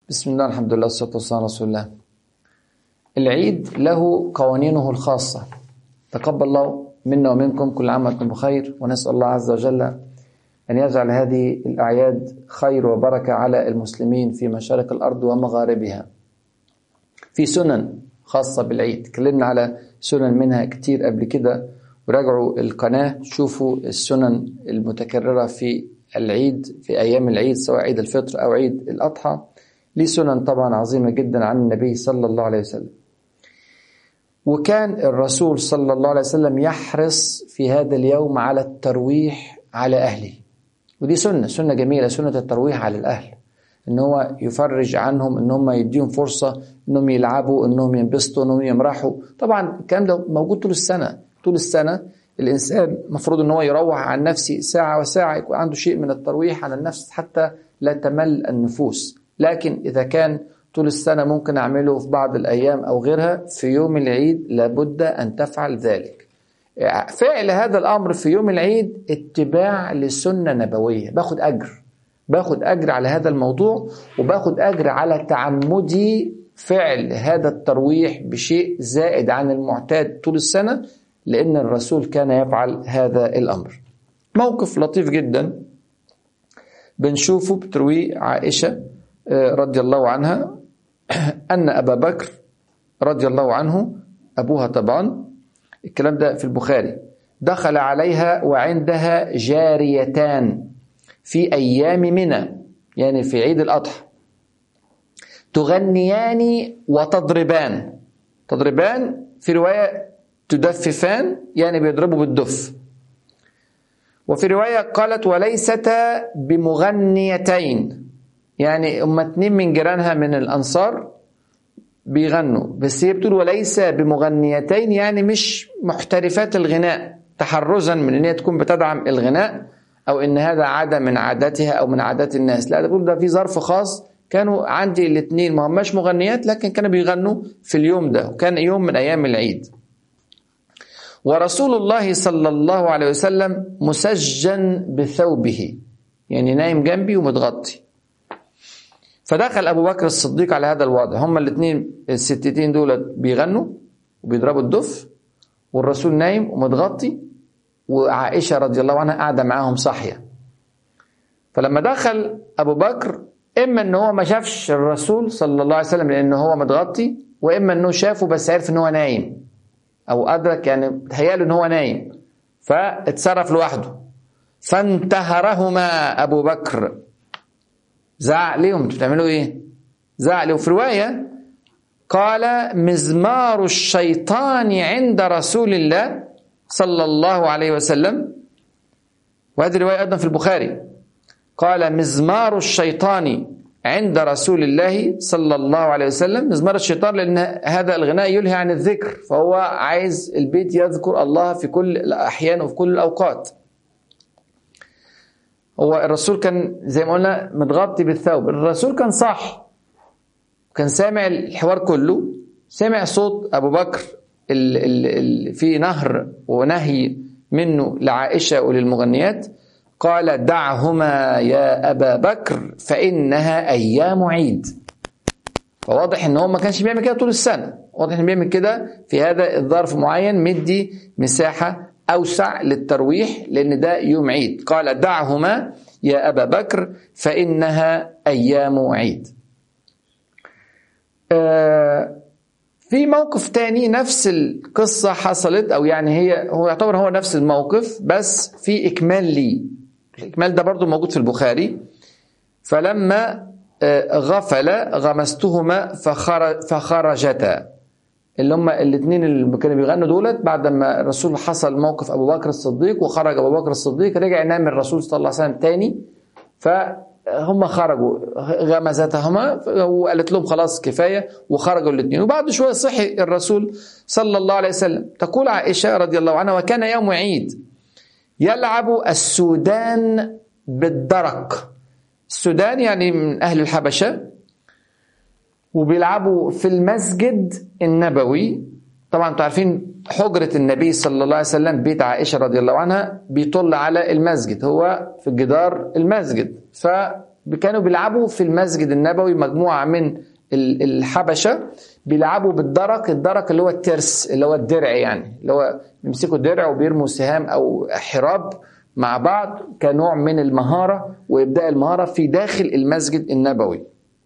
بسم الله الحمد لله والصلاة والسلام على رسول الله العيد له قوانينه الخاصة تقبل الله منا ومنكم كل عام وانتم بخير ونسأل الله عز وجل أن يجعل هذه الأعياد خير وبركة على المسلمين في مشارق الأرض ومغاربها في سنن خاصة بالعيد تكلمنا على سنن منها كتير قبل كده وراجعوا القناة شوفوا السنن المتكررة في العيد في أيام العيد سواء عيد الفطر أو عيد الأضحى ليه سنن طبعا عظيمة جدا عن النبي صلى الله عليه وسلم وكان الرسول صلى الله عليه وسلم يحرص في هذا اليوم على الترويح على أهله ودي سنة سنة جميلة سنة الترويح على الأهل ان هو يفرج عنهم ان هم يديهم فرصة انهم يلعبوا انهم ينبسطوا انهم يمرحوا طبعا الكلام ده موجود طول السنة طول السنة الإنسان المفروض ان هو يروح عن نفسه ساعة وساعة يكون عنده شيء من الترويح عن النفس حتى لا تمل النفوس لكن إذا كان طول السنة ممكن أعمله في بعض الأيام أو غيرها في يوم العيد لابد أن تفعل ذلك فعل هذا الأمر في يوم العيد اتباع لسنة نبوية باخد أجر باخد أجر على هذا الموضوع وباخد أجر على تعمدي فعل هذا الترويح بشيء زائد عن المعتاد طول السنة لأن الرسول كان يفعل هذا الأمر موقف لطيف جدا بنشوفه بترويه عائشة رضي الله عنها أن أبا بكر رضي الله عنه أبوها طبعا الكلام ده في البخاري دخل عليها وعندها جاريتان في أيام منى يعني في عيد الأضحى تغنيان وتضربان تضربان في رواية تدففان يعني بيضربوا بالدف وفي رواية قالت وليستا بمغنيتين يعني هم اتنين من جيرانها من الأنصار بيغنوا بس هي بتقول وليس بمغنيتين يعني مش محترفات الغناء تحرزا من ان هي تكون بتدعم الغناء او ان هذا عاده من عاداتها او من عادات الناس لا ده بقول ده في ظرف خاص كانوا عندي الاثنين ما هماش مغنيات لكن كانوا بيغنوا في اليوم ده وكان يوم من ايام العيد ورسول الله صلى الله عليه وسلم مسجن بثوبه يعني نايم جنبي ومتغطي فدخل ابو بكر الصديق على هذا الوضع هما الاثنين الستتين دول بيغنوا وبيضربوا الدف والرسول نايم ومتغطي وعائشه رضي الله عنها قاعده معاهم صاحيه فلما دخل ابو بكر اما ان هو ما شافش الرسول صلى الله عليه وسلم لان هو متغطي واما انه شافه بس عرف ان هو نايم او ادرك يعني تهيأله ان هو نايم فاتصرف لوحده فانتهرهما ابو بكر زعق ليهم انتوا بتعملوا ايه؟ زعق ليهم في روايه قال مزمار الشيطان عند رسول الله صلى الله عليه وسلم وهذه الروايه ايضا في البخاري قال مزمار الشيطان عند رسول الله صلى الله عليه وسلم مزمار الشيطان لان هذا الغناء يلهي عن الذكر فهو عايز البيت يذكر الله في كل الاحيان وفي كل الاوقات هو الرسول كان زي ما قلنا متغطي بالثوب الرسول كان صح كان سامع الحوار كله سامع صوت ابو بكر ال ال ال في نهر ونهي منه لعائشه وللمغنيات قال دعهما يا ابا بكر فانها ايام عيد فواضح ان هو ما كانش بيعمل كده طول السنه واضح انه بيعمل كده في هذا الظرف معين مدي مساحه أوسع للترويح لأن ده يوم عيد قال دعهما يا أبا بكر فإنها أيام عيد آه في موقف تاني نفس القصة حصلت أو يعني هي هو يعتبر هو نفس الموقف بس في إكمال لي الإكمال ده برضو موجود في البخاري فلما آه غفل غمستهما فخرج فخرجتا اللي هم الاثنين اللي كانوا بيغنوا دولت بعد ما الرسول حصل موقف ابو بكر الصديق وخرج ابو بكر الصديق رجع ينام الرسول صلى الله عليه وسلم تاني فهم خرجوا غمزتهما وقالت لهم خلاص كفايه وخرجوا الاثنين وبعد شويه صحي الرسول صلى الله عليه وسلم تقول عائشه رضي الله عنها وكان يوم عيد يلعب السودان بالدرك السودان يعني من اهل الحبشه وبيلعبوا في المسجد النبوي طبعا انتوا عارفين حجرة النبي صلى الله عليه وسلم بيت عائشة رضي الله عنها بيطل على المسجد هو في جدار المسجد ف كانوا بيلعبوا في المسجد النبوي مجموعة من الحبشة بيلعبوا بالدرك الدرك اللي هو الترس اللي هو الدرع يعني اللي هو بيمسكوا درع وبيرموا سهام أو حراب مع بعض كنوع من المهارة وإبداء المهارة في داخل المسجد النبوي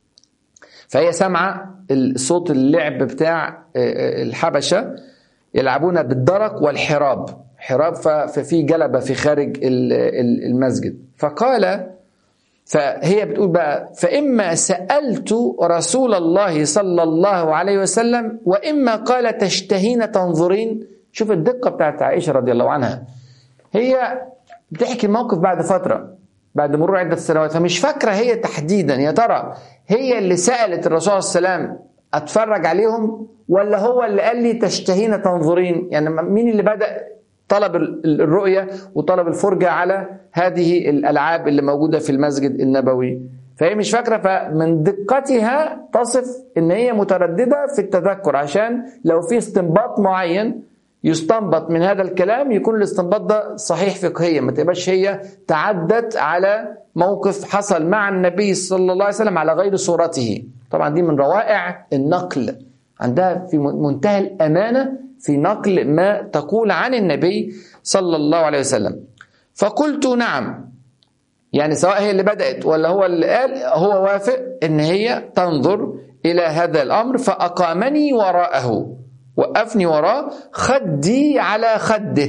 فهي سامعة صوت اللعب بتاع آه، آه، الحبشة يلعبون بالدرك والحراب حراب ففي جلبة في خارج المسجد فقال فهي بتقول بقى فإما سألت رسول الله صلى الله عليه وسلم وإما قال تشتهين تنظرين شوف الدقة بتاعت عائشة رضي الله عنها هي بتحكي الموقف بعد فترة بعد مرور عدة سنوات فمش فاكرة هي تحديدا يا ترى هي اللي سألت الرسول صلى الله عليه وسلم أتفرج عليهم ولا هو اللي قال لي تشتهين تنظرين يعني مين اللي بدأ طلب الرؤية وطلب الفرجة على هذه الألعاب اللي موجودة في المسجد النبوي فهي مش فاكرة فمن دقتها تصف ان هي مترددة في التذكر عشان لو في استنباط معين يستنبط من هذا الكلام يكون الاستنباط ده صحيح فقهيا ما تبقاش هي تعدت على موقف حصل مع النبي صلى الله عليه وسلم على غير صورته طبعا دي من روائع النقل عندها في منتهى الأمانة في نقل ما تقول عن النبي صلى الله عليه وسلم فقلت نعم يعني سواء هي اللي بدأت ولا هو اللي قال هو وافق ان هي تنظر الى هذا الامر فاقامني وراءه وقفني وراه خدي على خده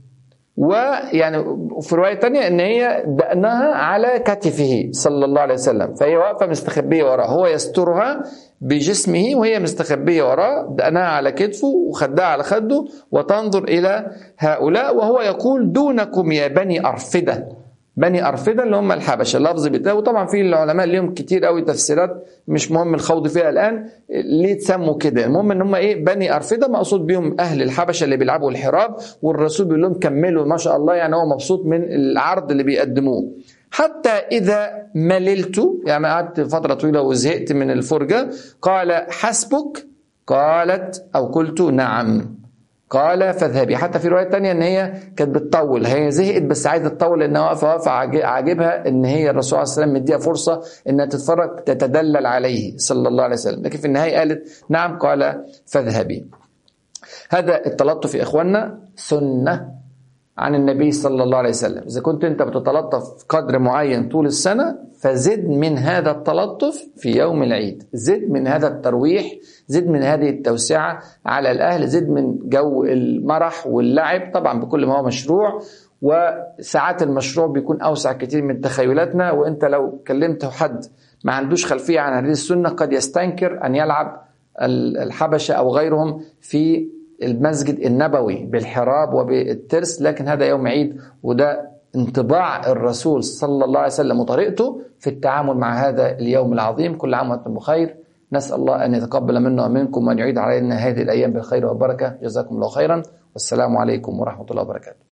ويعني في روايه تانية ان هي دقنها على كتفه صلى الله عليه وسلم فهي واقفه مستخبيه وراه هو يسترها بجسمه وهي مستخبيه وراه دقنها على كتفه وخدها على خده وتنظر الى هؤلاء وهو يقول دونكم يا بني ارفده بني أرفدة اللي هم الحبشة اللفظ بتاعه وطبعا في العلماء ليهم كتير قوي تفسيرات مش مهم الخوض فيها الآن ليه تسموا كده المهم ان هم ايه بني أرفدة مقصود بيهم أهل الحبشة اللي بيلعبوا الحراب والرسول بيقول لهم كملوا ما شاء الله يعني هو مبسوط من العرض اللي بيقدموه حتى إذا مللت يعني قعدت فترة طويلة وزهقت من الفرجة قال حسبك قالت أو قلت نعم قال فاذهبي حتى في روايه تانية ان هي كانت بتطول هي زهقت بس عايزه تطول لانها واقفه واقفه عاجبها ان هي الرسول عليه السلام مديها فرصه انها تتفرج تتدلل عليه صلى الله عليه وسلم لكن في النهايه قالت نعم قال فاذهبي هذا التلطف يا اخواننا سنه عن النبي صلى الله عليه وسلم إذا كنت أنت بتتلطف قدر معين طول السنة فزد من هذا التلطف في يوم العيد زد من هذا الترويح زد من هذه التوسعة على الأهل زد من جو المرح واللعب طبعا بكل ما هو مشروع وساعات المشروع بيكون أوسع كتير من تخيلاتنا وأنت لو كلمت حد ما عندوش خلفية عن هذه السنة قد يستنكر أن يلعب الحبشة أو غيرهم في المسجد النبوي بالحراب وبالترس لكن هذا يوم عيد وده انطباع الرسول صلى الله عليه وسلم وطريقته في التعامل مع هذا اليوم العظيم كل عام وانتم بخير نسأل الله أن يتقبل منا ومنكم وأن يعيد علينا هذه الأيام بالخير والبركة جزاكم الله خيرا والسلام عليكم ورحمة الله وبركاته